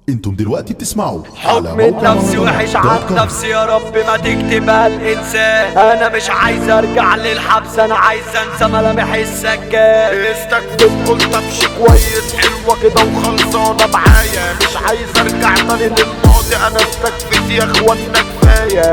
انتم دلوقتي بتسمعوا حكم نفسي وحش عن نفسي يا رب ما تكتبها الانسان انا مش عايز ارجع للحبس انا عايز انسى ملامح السجاد استكفيت قلت امشي كويس حلوه كده وخلصانه معايا مش عايز ارجع تاني للماضي انا استكفيت يا اخوانا كفايه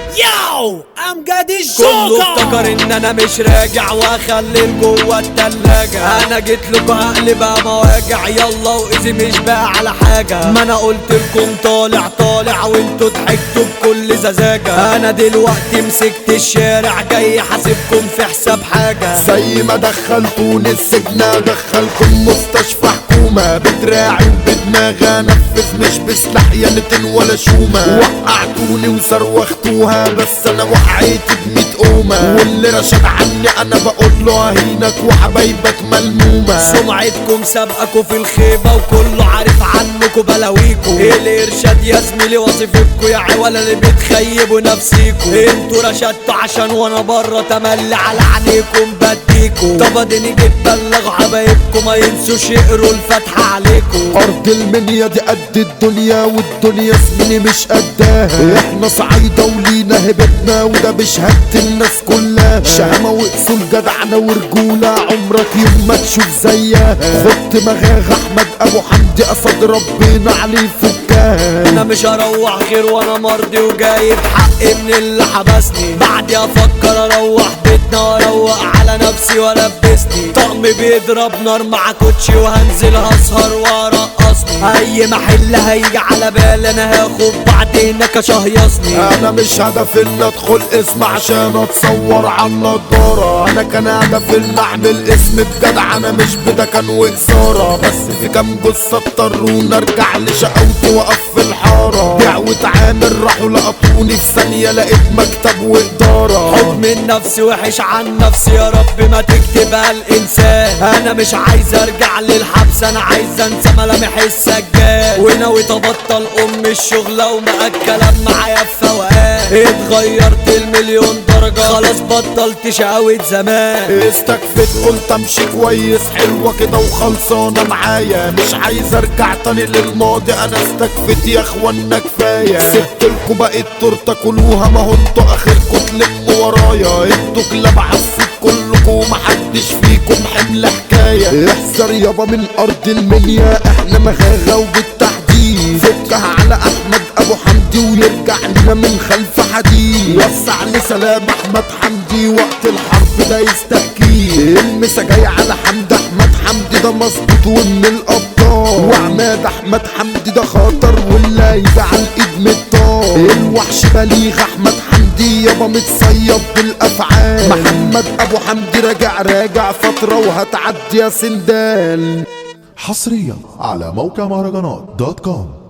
ياو امجد كله الجوكر افتكر ان انا مش راجع واخلي جوه التلاجة انا جيت لكم هقلبها مواجع يلا وايزي مش بقى على حاجة ما انا قلت لكم طالع طالع وانتوا ضحكتوا بكل سذاجة انا دلوقتي مسكت الشارع جاي حاسبكم في حساب حاجة زي ما دخلتوني السجن ادخلكم مستشفى حكومة بدراعي وبدماغي انفذ مش بسلاح يا ولا شومة وقعتوني وصروختوها بس انا وقعت بميت قومة واللي رشد عني انا بقول له اهينك وحبايبك ملمومة سمعتكم سابقكوا في الخيبة وكله عارف عنكوا بلاويكوا الارشاد يا زميلي وظيفتكوا يا عوالة اللي بتخيبوا نفسيكوا انتوا رشدتوا عشان وانا بره تملي على عينيكم بديكوا طب اديني جيت بلغ حبايبكم ما ينسوش يقروا الفاتحة عليكوا ارض المنيا دي قد الدنيا والدنيا زميلي مش قدها احنا صعيدة ولينا هبتنا وده بشهادة الناس كلها شهامة واصول جدعنة ورجولة عمرك يوم ما تشوف زيها خد مغاغ احمد ابو حمدي قصد ربنا عليه فكها انا مش هروح غير وانا مرضي وجايب حقي من اللي حبسني بعدي افكر اروح بيتنا واروق على نفسي والبسني طقم بيضرب نار مع كوتشي وهنزل هسهر وارقصني اي محل هيجي على بالي انا هاخد بعدينك شهيصني انا مش هدف ان ادخل اسم عشان اتصور على النضارة انا كان هدف ان اعمل اسم بجدع انا مش بدكن واثارة بس في كام جثة اضطروني ارجع لشقاوتي واقف في الحارة بيع واتعامل راحوا لقطوني في ثانية لقيت مكتب وادارة حكم النفس وحش عن نفسي يا رب ما تكتبها الانسان انا مش عايز ارجع للحبس انا عايز انسى ملامح السجاد وناوي تبطل ام الشغلة وما الكلام معايا في فوقات اتغيرت المليون درجة خلاص بطلت شقاوة زمان استكفيت قلت امشي كويس حلوة كده وخلصانة معايا مش عايز ارجع تاني للماضي انا استكفيت يا اخوانا كفاية سبتلكوا بقيت تورتة كلوها ما هو انتوا اخركوا تلموا ورايا انتوا كلاب عفوت كلكوا ومحدش فيكم حمل حكاية احذر يابا من ارض المنيا احنا مغاغة وبالتحديد فكها على احمد ابو حمدي ويرجع لنا من خلف حديد وسع لسلام احمد حمدي وقت الحرب ده يستحكي المسا جاي على حمد احمد حمدي ده مظبوط ومن الابطال وعماد احمد حمدي ده خطر واللي يجي على الايد مطار الوحش بليغ احمد حمدي يابا متصيب بالافعال محمد ابو حمدي راجع راجع فتره وهتعدي يا سندال حصريا على موقع مهرجانات دوت كوم